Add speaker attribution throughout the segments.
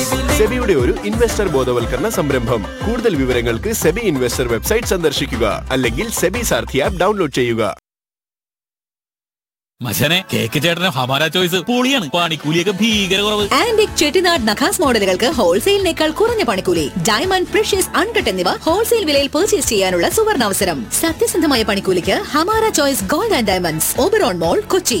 Speaker 1: സെബിയുടെ ഒരു ഇൻവെസ്റ്റർ ബോധവൽക്കരണ സംരംഭം കൂടുതൽ വിവരങ്ങൾക്ക് സെബി ഇൻവെസ്റ്റർ വെബ്സൈറ്റ് സന്ദർശിക്കുക അല്ലെങ്കിൽ സെബി സാർഥി ആപ്പ് ഡൗൺലോഡ് ചെയ്യുക
Speaker 2: മച്ചനെ കേക്ക് ചേട്ടന് ഹമാര ചോയ്സ് പൊളിയാണ് പണിക്കൂലിയൊക്കെ ഭീകര കുറവ്
Speaker 3: ആന്റിക് ചെട്ടിനാട് നഖാസ് മോഡലുകൾക്ക് ഹോൾസെയിലിനേക്കാൾ കുറഞ്ഞ പണിക്കൂലി ഡയമണ്ട് പ്രഷ്യസ് അൺകട്ട് എന്നിവ ഹോൾസെയിൽ വിലയിൽ പർച്ചേസ് ചെയ്യാനുള്ള സുവർണാവസരം സത്യസന്ധമായ പണിക്കൂലിക്ക് Hamara choice gold and diamonds Oberon mall Kochi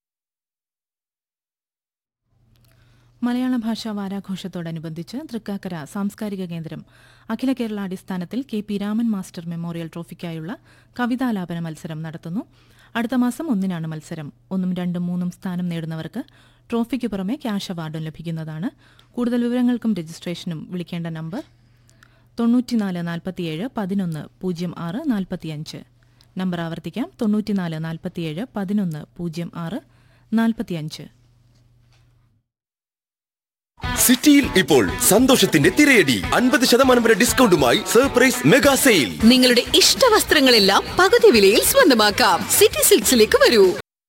Speaker 4: മലയാള ഭാഷാ വാരാഘോഷത്തോടനുബന്ധിച്ച് തൃക്കാക്കര സാംസ്കാരിക കേന്ദ്രം അഖില കേരള അടിസ്ഥാനത്തിൽ K P Raman master memorial ട്രോഫിക്കായുള്ള കവിതാലാപന മത്സരം നടത്തുന്നു അടുത്ത മാസം ഒന്നിനാണ് മത്സരം ഒന്നും രണ്ടും മൂന്നും സ്ഥാനം നേടുന്നവർക്ക് ട്രോഫിക്ക് പുറമെ ക്യാഷ് അവാർഡും ലഭിക്കുന്നതാണ് കൂടുതൽ വിവരങ്ങൾക്കും രജിസ്ട്രേഷനും വിളിക്കേണ്ട നമ്പർ തൊണ്ണൂറ്റിനാല് നാൽപ്പത്തിയേഴ് പതിനൊന്ന് പൂജ്യം ആറ് നാൽപ്പത്തിയഞ്ച് നമ്പർ ആവർത്തിക്കാം തൊണ്ണൂറ്റിനാല് നാൽപ്പത്തിയേഴ് പതിനൊന്ന് പൂജ്യം ആറ് നാൽപ്പത്തിയഞ്ച്
Speaker 5: സിറ്റിയിൽ ഇപ്പോൾ സന്തോഷത്തിന്റെ തിരയടി അൻപത് ശതമാനം വരെ ഡിസ്കൗണ്ടുമായി സർപ്രൈസ് മെഗാ സെയിൽ
Speaker 3: നിങ്ങളുടെ ഇഷ്ട വസ്ത്രങ്ങളെല്ലാം പകുതി വിലയിൽ സ്വന്തമാക്കാം സിറ്റി സിൽക്സിലേക്ക് വരൂ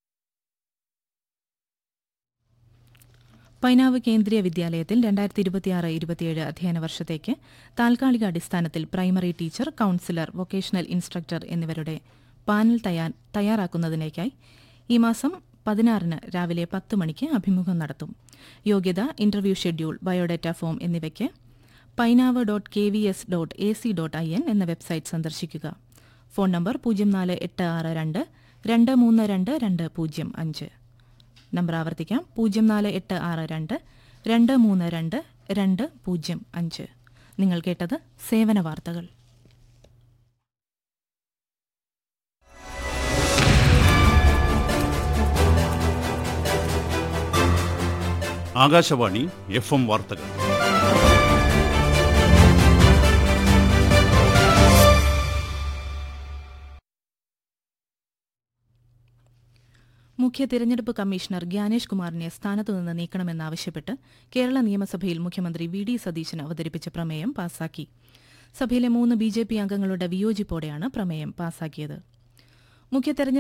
Speaker 4: പൈനാവ് കേന്ദ്രീയ വിദ്യാലയത്തിൽ രണ്ടായിരത്തി ഇരുപത്തിയാറ് ഇരുപത്തിയേഴ് അധ്യയന വർഷത്തേക്ക് താൽക്കാലിക അടിസ്ഥാനത്തിൽ primary teacher counsellor vocational instructor എന്നിവരുടെ പാനൽ തയ്യാ- തയ്യാറാക്കുന്നതിനേക്കായി ഈ മാസം പതിനാറിന് രാവിലെ പത്ത് മണിക്ക് അഭിമുഖം നടത്തും യോഗ്യത ഇന്റർവ്യൂ ഷെഡ്യൂൾ ബയോഡാറ്റ ഫോം എന്നിവയ്ക്ക് Painavu dot K V S dot A C dot I N എന്ന വെബ്സൈറ്റ് സന്ദർശിക്കുക ഫോൺ നമ്പർ പൂജ്യം നാല് എട്ട് ആറ് രണ്ട് രണ്ട് മൂന്ന് രണ്ട് രണ്ട് പൂജ്യം അഞ്ച് നമ്പർ ആവർത്തിക്കാം പൂജ്യം നാല് എട്ട് ആറ് രണ്ട് രണ്ട് മൂന്ന് രണ്ട് രണ്ട് പൂജ്യം അഞ്ച് നിങ്ങൾ കേട്ടത് സേവന വാർത്തകൾ
Speaker 6: ആകാശവാണി എഫ് എം വാർത്തകൾ
Speaker 4: മുഖ്യ തിരഞ്ഞെടുപ്പ് കമ്മീഷണർ ഗ്യാനേഷ് കുമാറിനെ സ്ഥാനത്തു നിന്ന് നീക്കണമെന്നാവശ്യപ്പെട്ട് കേരള നിയമസഭയിൽ മുഖ്യമന്ത്രി വി ഡി സതീശൻ അവതരിപ്പിച്ച പ്രമേയം പാസാക്കി സഭയിലെ മൂന്ന് ബി ജെ പി അംഗങ്ങളുടെ വിയോജിപ്പോടെയാണ് പ്രമേയം പാസാക്കിയത് മുഖ്യ തെരഞ്ഞെടുപ്പ്